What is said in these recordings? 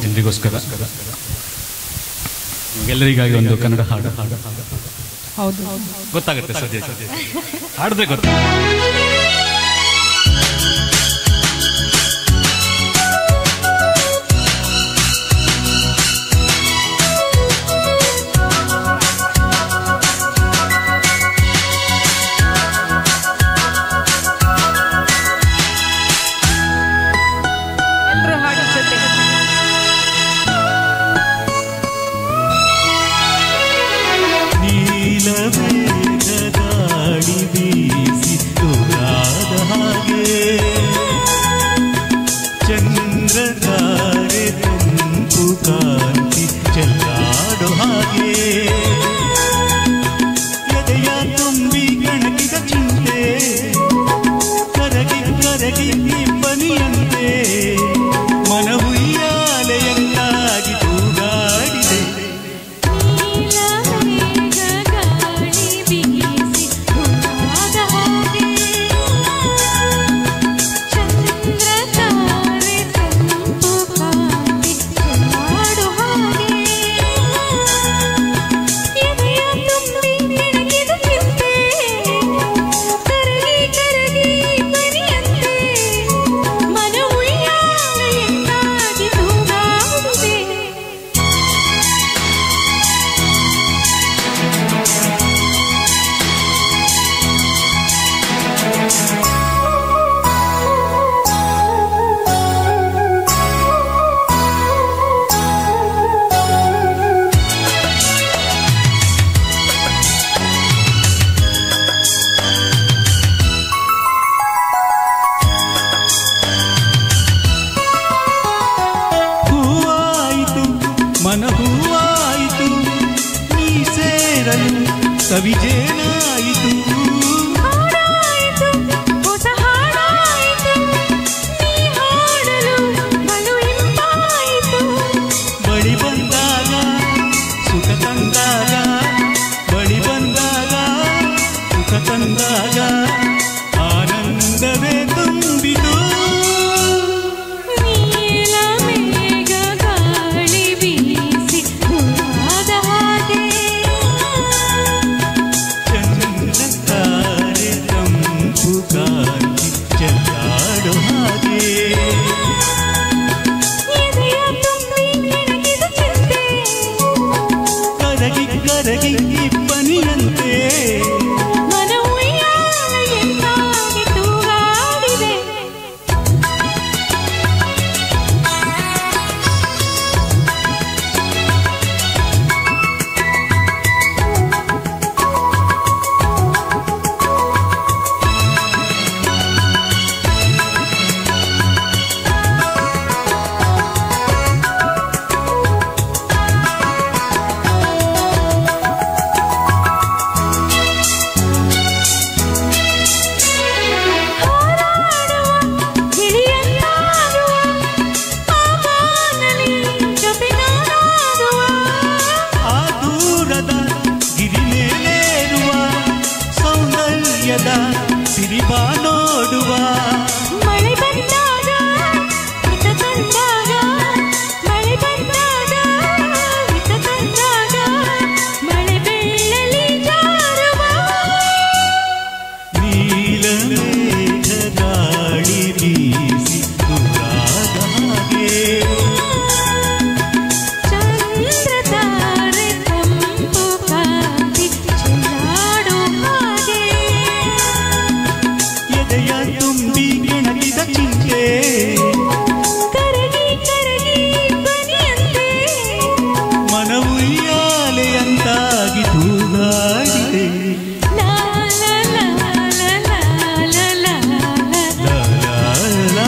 ಜನರಿಗೋಸ್ಕರ ಎಲ್ಲರಿಗಾಗಿ ಒಂದು ಕನ್ನಡ ಹಾಡು ಹೌದು ಗೊತ್ತಾಗುತ್ತೆ ಸದ್ಯ ಹಾಡಿದ್ರೆ ಗೊತ್ತ ಎಲ್ಲರೂ ಹಾಡು ಜೊತೆ ನೀಲಮೇಘದಾಡಿ ಬೀಸಿ ತೋರಾದ ಹಾಗೆ ಚಂದ್ರತಾರೆ ತಂಪು ಕಾಂತಿ ಚೆಲ್ಲಾಡೋ ಹಾಗೆ ಎದೆಯ ತುಂಬಿ ಗಣಕಿದ ಚಿಂತೆ ಕರಗಿ ಕರಗಿ ಇಬ್ಬನಿಯಂತೆ ಮನಹುಯ್ಯಾಲೆಯನ್ನಾಗಿ ತೂಗಾಡಿದೆ ಹೂವಾಯಿತು ಮನ ಹೂವಾಯಿತು ನೀ ಸೇರಲು ಸವಿಜೇನಾಯಿತು ಬಳಿ ಬಂದಾಗ ಸುಖ ತಂದಾಗ ಬಳಿ ಬಂದಾಗ ಸುಖ ತಂದಾಗ ಆನಂದವೇ ತುಂಬಿತು ಚಂದ್ರತಾರೆ ತಂಪು ಕಾಂತಿ ಚೆಲ್ಲಾಡೋ ಹಾಗೆ ಕರಗಿ ಕರಗಿ ಇಬ್ಬನಿಯಂತೆ ಆ ದೂರದ ಗಿರಿ ಮೇಲೇರುವ ಸೌಂದರ್ಯದ ಸಿರಿಬಾ ನೋಡುವ ಮಳೆ ಬಂದಾಗ ಹಿತ ತಂದಾಗ ಮಳೆ ಬಂದಾಗ ಹಿತ ತಂದಾಗ ಮಳೆ ಬೆಳ್ಳಲಿ ಜಾರುವ ನೀಲಮೇಘ ಗಾಳಿ ಬೀಸಿ ದೂರಾದ ಹಾಗೆ ಚಂದ್ರ ತಾರೆ ತಂಪು ಕಾಂತಿ ಚೆಲ್ಲಾಡೋ ಹಾಗೆ ಎದೆಯ ತುಂಬಿ ಕೆಣಕಿದ ಚಿಂತೆ ಕರಗಿ ಕರಗಿ ಬನಿಯಂತೆ ಮನವುಯ್ಯಾಲೆಯಂತಾಗಿ ತೂಗಾಡಿದೆ ಲಾ ಲಾ ಲಾ ಲಾ ಲಾ ಲಾ ಲಾ ಲಾ ಲಾ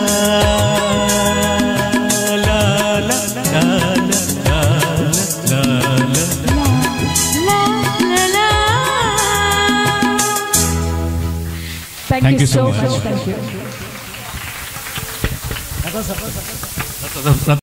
ಲಾ ಲಾ ಲಾ ಲಾ ಲಾ ಲಾ ಲಾ ಲಾ ಲಾ. Thank Thank you you so so much. Much thank you ರಥ-